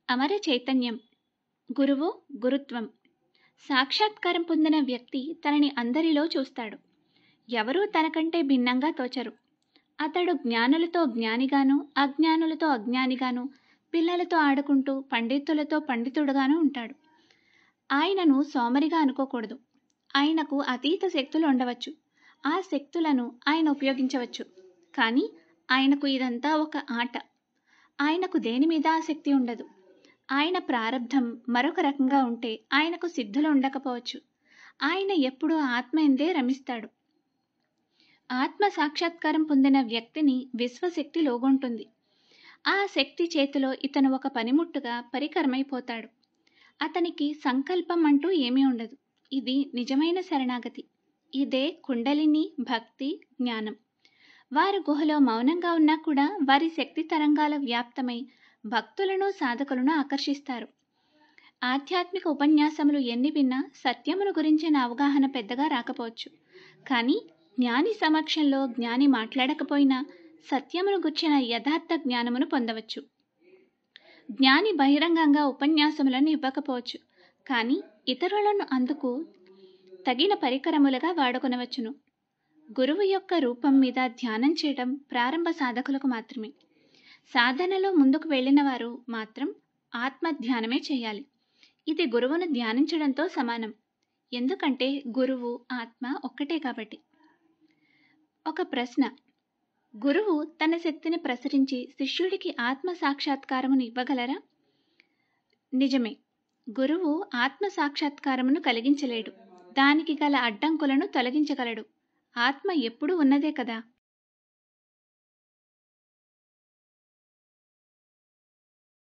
అమర చైతన్యం గురువు గురుత్వం సాక్షాత్కారం పొందిన వ్యక్తి తనని అందరిలో చూస్తాడు ఎవరూ తనకంటే భిన్నంగా తోచరు అతడు జ్ఞానులతో జ్ఞానిగాను అజ్ఞానులతో అజ్ఞానిగాను పిల్లలతో ఆడుకుంటూ పండితులతో పండితుడుగాను ఉంటాడు ఆయనను సోమరిగా అనుకోకూడదు ఆయనకు అతీత శక్తులు ఉండవచ్చు ఆ శక్తులను ఆయన ఉపయోగించవచ్చు కానీ ఆయనకు ఇదంతా ఒక ఆట ఆయనకు దేని మీద ఆసక్తి ఉండదు ఆయన ప్రారంధం మరొక రకంగా ఉంటే ఆయనకు సిద్ధులు ఉండకపోవచ్చు ఆయన ఎప్పుడూ ఆత్మ ఎందే రమిస్తాడు ఆత్మ సాక్షాత్కారం పొందిన వ్యక్తిని విశ్వశక్తి లోగొంటుంది ఆ శక్తి చేతిలో ఇతను ఒక పనిముట్టుగా పరికరమైపోతాడు అతనికి సంకల్పం అంటూ ఏమీ ఉండదు ఇది నిజమైన శరణాగతి ఇదే కుండలిని భక్తి జ్ఞానం వారు గుహలో మౌనంగా ఉన్నా కూడా వారి శక్తి తరంగాల వ్యాప్తమై భక్తులను సాధకులను ఆకర్షిస్తారు ఆధ్యాత్మిక ఉపన్యాసములు ఎన్ని విన్నా సత్యమును గురించిన అవగాహన పెద్దగా రాకపోవచ్చు కానీ జ్ఞాని సమక్షంలో జ్ఞాని మాట్లాడకపోయినా సత్యమును గుర్చిన యథార్థ జ్ఞానమును పొందవచ్చు జ్ఞాని బహిరంగంగా ఉపన్యాసములను ఇవ్వకపోవచ్చు కానీ ఇతరులను అందుకు తగిన పరికరములుగా వాడుకొనవచ్చును గురువు యొక్క రూపం మీద ధ్యానం చేయడం ప్రారంభ సాధకులకు మాత్రమే సాధనలో ముందుకు వెళ్ళిన వారు మాత్రం ఆత్మ ధ్యానమే చేయాలి ఇది గురువును ధ్యానించడంతో సమానం ఎందుకంటే గురువు ఆత్మ ఒక్కటే కాబట్టి ఒక ప్రశ్న గురువు తన శక్తిని ప్రసరించి శిష్యుడికి ఆత్మ సాక్షాత్కారమును ఇవ్వగలరా నిజమే గురువు ఆత్మ సాక్షాత్కారమును కలిగించలేడు దానికి గల అడ్డంకులను తొలగించగలడు ఆత్మ ఎప్పుడూ ఉన్నదే కదా